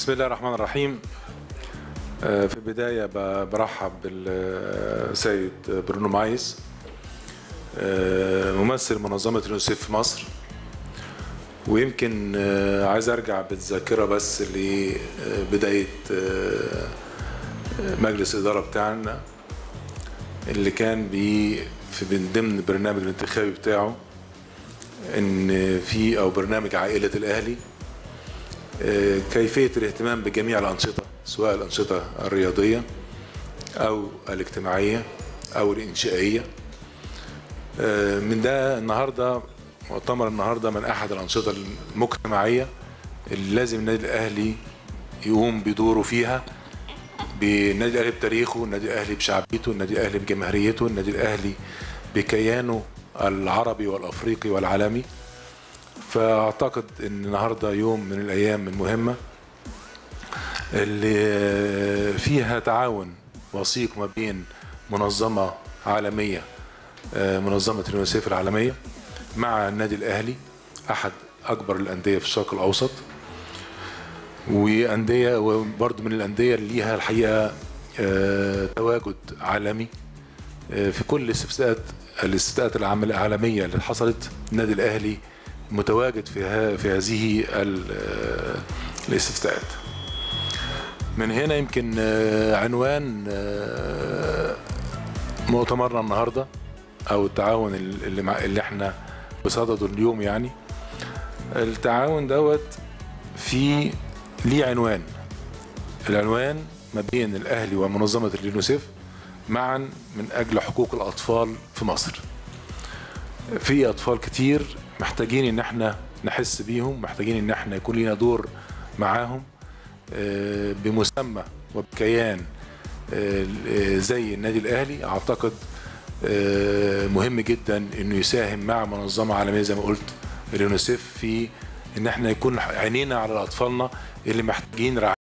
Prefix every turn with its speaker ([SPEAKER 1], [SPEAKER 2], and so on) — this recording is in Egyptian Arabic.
[SPEAKER 1] بسم الله الرحمن الرحيم آه، في البداية ب- برحب بالسيد برونو مايس آه، ممثل منظمة اليونسيف في مصر ويمكن آه، عايز ارجع بالذاكرة بس لبداية آه، مجلس الإدارة بتاعنا اللي كان بي في من ضمن البرنامج الانتخابي بتاعه ان في او برنامج عائلة الاهلي آه، كيفية الاهتمام بجميع الأنشطة سواء الأنشطة الرياضية أو الاجتماعية أو الإنشائية آه، من ده النهاردة مؤتمر النهاردة من أحد الأنشطة المجتمعية اللي لازم النادي الأهلي يقوم بدوره فيها بالنادي الأهلي بتاريخه النادي الأهلي بشعبيته النادي الأهلي بجماهيريته النادي الأهلي بكيانه العربي والأفريقي والعالمي فاعتقد ان النهارده يوم من الايام المهمه اللي فيها تعاون وثيق ما بين منظمه عالميه آه، منظمه اليونسيف العالميه مع النادي الاهلي احد اكبر الانديه في الشرق الاوسط وانديه وبرضه من الانديه اللي ليها الحقيقه آه، تواجد عالمي آه، في كل الاستفتاءات الاستفتاءات العام- العالميه اللي حصلت النادي الاهلي متواجد في ها في هذه ال- آه، الاستفتاءات من هنا يمكن آه، عنوان آه، مؤتمرنا النهارده او التعاون اللي مع اللي احنا بصدده اليوم يعني التعاون دوت في ليه عنوان العنوان ما بين الاهلي ومنظمه اليونيسيف معا من اجل حقوق الاطفال في مصر في اطفال كتير محتاجين ان احنا نحس بيهم محتاجين ان احنا يكون لنا دور معاهم آه، بمسمى وبكيان آه، آه، زي النادي الاهلي اعتقد آه، مهم جدا انه يساهم مع منظمه عالميه زي ما قلت اليونيسيف في ان احنا يكون عينينا على اطفالنا اللي محتاجين رعايه